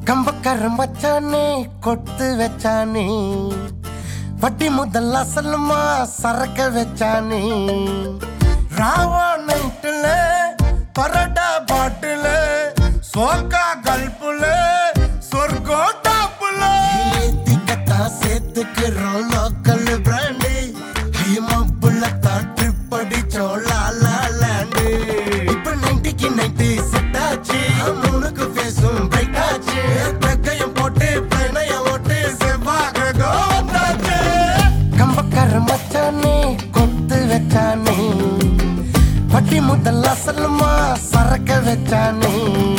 கம்பக்கரம் வச்சானே கொத்து வச்சானே வட்டி முதல் அசலுமா சரக்க வச்சானே ராவா நைட்டுல பரடா பாட்டுல சோக்கா கல்புல சொர்க்கம் டாப்புல திக்கத்தா சேர்த்துக்கிறோம் லோக்கல் பிராண்டு ஹைமப்புல தான் ட்ரிப் அடிச்சோம் லாலா லேண்டு இப்ப நைன்டிக்கு நைன்டி செட் ஆச்சு மூணுக்கு ஃபேஸும் பிரைட் ஆச்சு தக்கையும் போட்டு பிரணய ஓட்டு செவ்வாக கோந்தாச்சு கம்பக்கார மச்சானே கொத்து வச்சானே வட்டி முதல் அசலுமா சரக்க வச்சானே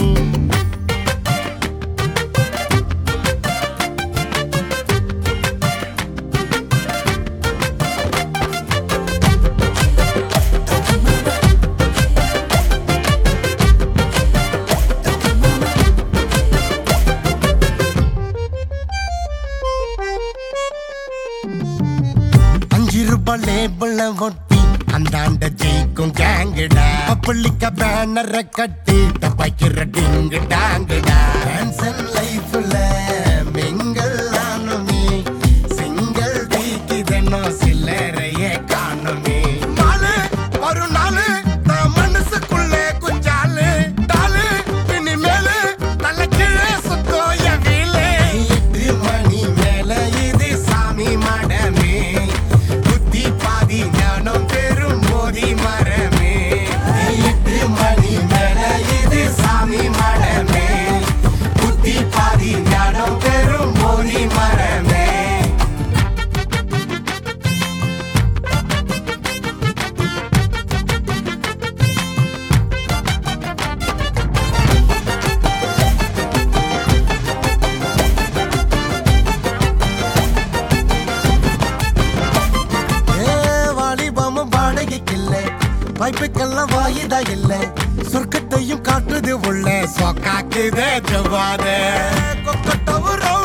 அஞ்சு ரூபாய் லேபிள ஒட்டி அந்தாண்ட ஜெயிக்கும் கேங்குடா பப்புளிக்க பேனரை கட்டி தப்பாக்கிற டிங்கு டாங்குடா டான்சன் லைஃப்ல மிங்கல் ஆனுமே சிங்கிள் தீக்கிதனோ சில்லறையே காணுமே நாலு ஒரு நாலு நான் மனசுக்குள்ளே குஞ்சாலு டாலு இனிமேலு நல்ல கீழே சுத்தோ என் வீலு எட்டு மணி மேல இது சாமி மடமே புத்தி பாதி ஞானம் பெரும் போதி மரமே எட்டு மணி மேல இது சாமி மடமே புத்தி பாதி ஞானம் பெரும் போதி மரமே ஏ, வாலிபமும் வாடகைக்கில்ல வாய்ப்புக்கெல்லாம் வாயுதா இல்ல சொர்க்கத்தையும் காட்டுது உள்ள சொக்காக்குதே ஜவாத கொக்கட்டவும்